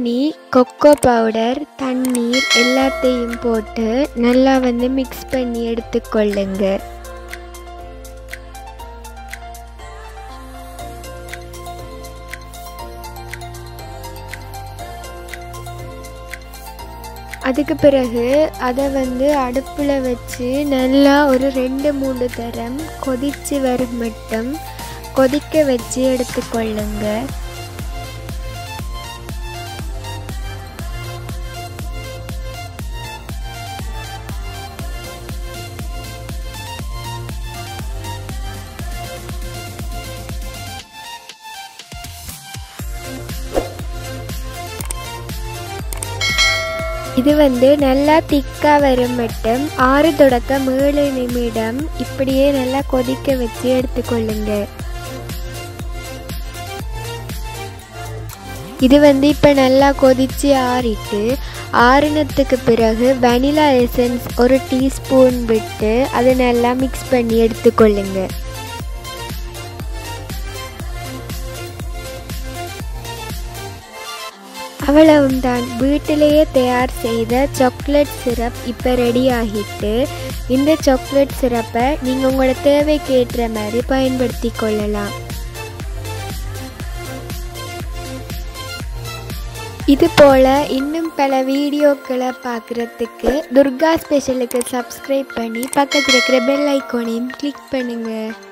ஜீனி cocoa powder தண்ணீர் எல்லாத்தையும் போட்டு நல்லா வந்து மிக்ஸ் பண்ணி எடுத்துக்கொள்ளுங்க அதுக்கு பிறகு அதை வந்து அடுப்பில் வச்சு நல்லா ஒரு ரெண்டு மூணு தரம் கொதித்து வரும் மட்டும் கொதிக்க வச்சு எடுத்துக்கொள்ளுங்க இது வந்து நல்லா திக்காக வரும் மட்டும் ஆறு தொடக்கம் ஏழு நிமிடம் இப்படியே நல்லா கொதிக்க வச்சு எடுத்துக்கொள்ளுங்க இது வந்து இப்போ நல்லா கொதித்து ஆறிட்டு ஆறினத்துக்கு பிறகு வெனிலா எசன்ஸ் ஒரு டீஸ்பூன் விட்டு அதை நல்லா மிக்ஸ் பண்ணி எடுத்துக்கொள்ளுங்க அவ்வளவுதான் வீட்டிலேயே தயார் செய்த சாக்லேட் சிரப் இப்போ ரெடி ஆகிட்டு இந்த சாக்லேட் சிரப்பை நீங்கள் உங்களோட தேவைக்கு ஏற்ற மாதிரி பயன்படுத்தி கொள்ளலாம் இது போல் இன்னும் பல வீடியோக்களை பார்க்குறதுக்கு துர்கா ஸ்பெஷலுக்கு சப்ஸ்கிரைப் பண்ணி பக்கத்தில் இருக்கிற பெல் ஐக்கோனையும் கிளிக் பண்ணுங்கள்